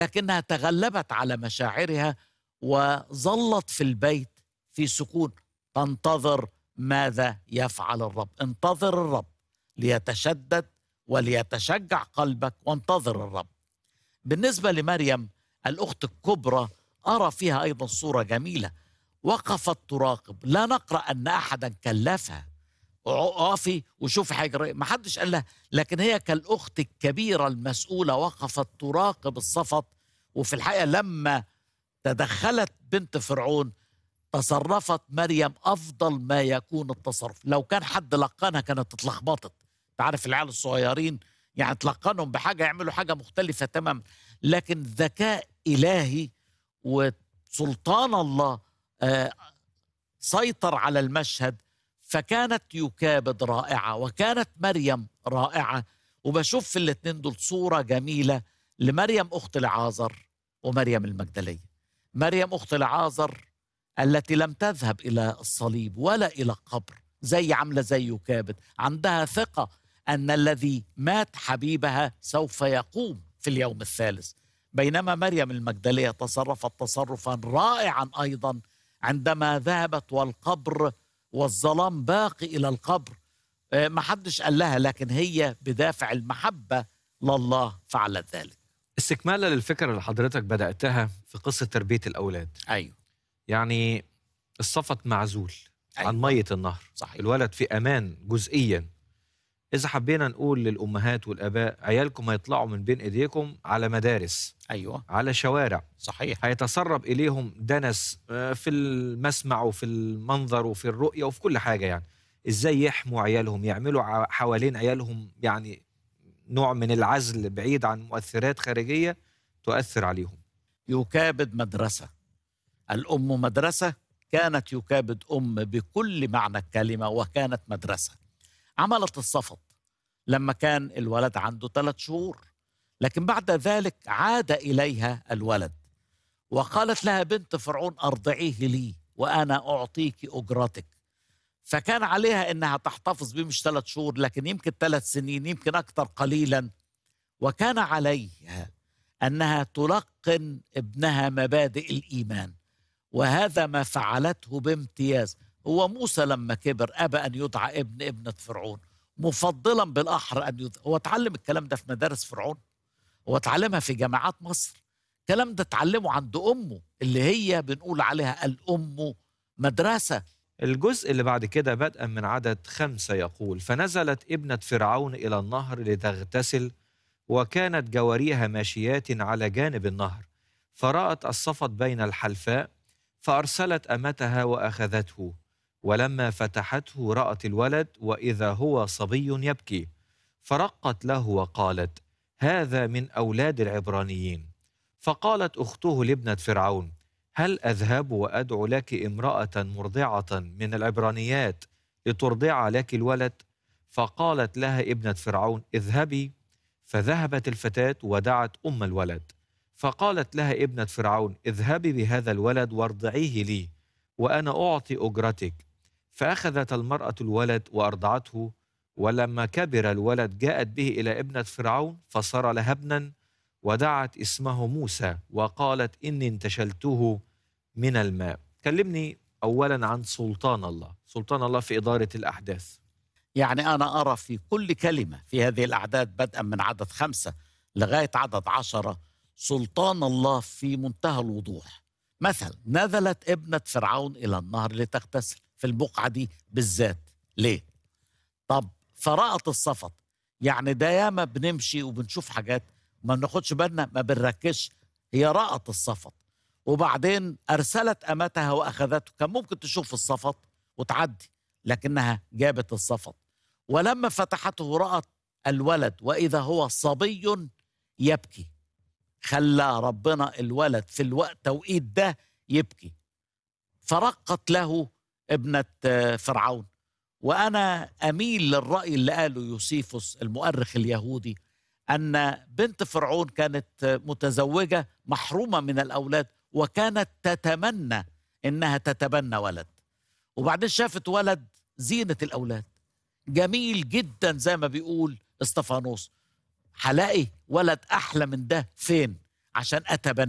لكنها تغلبت على مشاعرها وظلت في البيت في سكون تنتظر ماذا يفعل الرب انتظر الرب ليتشدد وليتشجع قلبك وانتظر الرب بالنسبة لمريم الأخت الكبرى أرى فيها أيضا صورة جميلة وقفت تراقب لا نقرأ أن أحدا كلفها اقفي وشوفي حاجة ما حدش قال لها لكن هي كالأخت الكبيرة المسؤولة وقفت تراقب الصفت وفي الحقيقة لما تدخلت بنت فرعون تصرفت مريم أفضل ما يكون التصرف لو كان حد لقنها كانت اتلخبطت تعرف العيال الصغيرين يعني تلقنهم بحاجة يعملوا حاجة مختلفة تمام لكن ذكاء إلهي وسلطان الله آه سيطر على المشهد فكانت يكابد رائعة وكانت مريم رائعة وبشوف في الاثنين دول صورة جميلة لمريم أخت العازر ومريم المجدلية مريم أخت العازر التي لم تذهب إلى الصليب ولا إلى القبر زي عاملة زي يكابد عندها ثقة أن الذي مات حبيبها سوف يقوم في اليوم الثالث بينما مريم المجدلية تصرفت تصرفا رائعا أيضا عندما ذهبت والقبر والظلام باقي إلى القبر ما حدش قال لها لكن هي بدافع المحبة لله فعلت ذلك استكمالا للفكرة اللي حضرتك بدأتها في قصة تربية الأولاد أيوه يعني الصفت معزول أيوة. عن مية النهر صحيح الولد في أمان جزئيا إذا حبينا نقول للأمهات والآباء عيالكم هيطلعوا من بين إيديكم على مدارس أيوه على شوارع صحيح هيتسرب إليهم دنس آه، في المسمع وفي المنظر وفي الرؤية وفي كل حاجة يعني إزاي يحموا عيالهم يعملوا ع- حوالين عيالهم يعني نوع من العزل بعيد عن مؤثرات خارجية تؤثر عليهم يكابد مدرسة الأم مدرسة كانت يكابد أم بكل معنى الكلمة وكانت مدرسة عملت الصفط لما كان الولد عنده ثلاث شهور لكن بعد ذلك عاد إليها الولد وقالت لها بنت فرعون أرضعيه لي وأنا أعطيك أجرتك فكان عليها أنها تحتفظ به مش ثلاث شهور لكن يمكن ثلاث سنين يمكن أكثر قليلا وكان عليها انها تلقن ابنها مبادئ الايمان وهذا ما فعلته بامتياز هو موسى لما كبر ابى ان يدعى ابن ابنه فرعون مفضلا بالاحرى ان يدعى هو اتعلم الكلام ده في مدارس فرعون هو اتعلمها في جامعات مصر الكلام ده اتعلمه عند امه اللي هي بنقول عليها الام مدرسه الجزء اللي بعد كده بدءا من عدد خمسة يقول فنزلت ابنة فرعون إلى النهر لتغتسل وكانت جواريها ماشيات على جانب النهر فرأت الصفت بين الحلفاء فأرسلت أمتها وأخذته ولما فتحته رأت الولد وإذا هو صبي يبكي فرقت له وقالت هذا من أولاد العبرانيين فقالت أخته لابنة فرعون هل أذهب وأدعو لك امرأة مرضعة من العبرانيات لترضع لك الولد فقالت لها ابنة فرعون اذهبي فذهبت الفتاة ودعت أم الولد فقالت لها ابنة فرعون اذهبي بهذا الولد وارضعيه لي وأنا أعطي أجرتك فأخذت المرأة الولد وأرضعته ولما كبر الولد جاءت به إلى ابنة فرعون فصار لها ابنا ودعت اسمه موسى وقالت إني انتشلته من الماء كلمني أولا عن سلطان الله سلطان الله في إدارة الأحداث يعني أنا أرى في كل كلمة في هذه الأعداد بدءا من عدد خمسة لغاية عدد عشرة سلطان الله في منتهى الوضوح مثلا نزلت ابنة فرعون إلى النهر لتغتسل في البقعة دي بالذات ليه؟ طب فرأت الصفت يعني ده ياما بنمشي وبنشوف حاجات ما بناخدش بالنا ما بنركزش هي رأت الصفت وبعدين أرسلت أمتها وأخذته كان ممكن تشوف الصفت وتعدي لكنها جابت الصفت ولما فتحته رأت الولد وإذا هو صبي يبكي خلى ربنا الولد في الوقت توقيت ده يبكي فرقت له ابنة آه، فرعون وأنا أميل للرأي اللي قاله يوسيفوس المؤرخ اليهودي أن بنت فرعون كانت آه، متزوجة محرومة من الأولاد وكانت تتمنى إنها تتبنى ولد وبعدين شافت ولد زينة الأولاد جميل جدا زي ما بيقول استفانوس هلاقي ولد أحلى من ده فين عشان اتبنى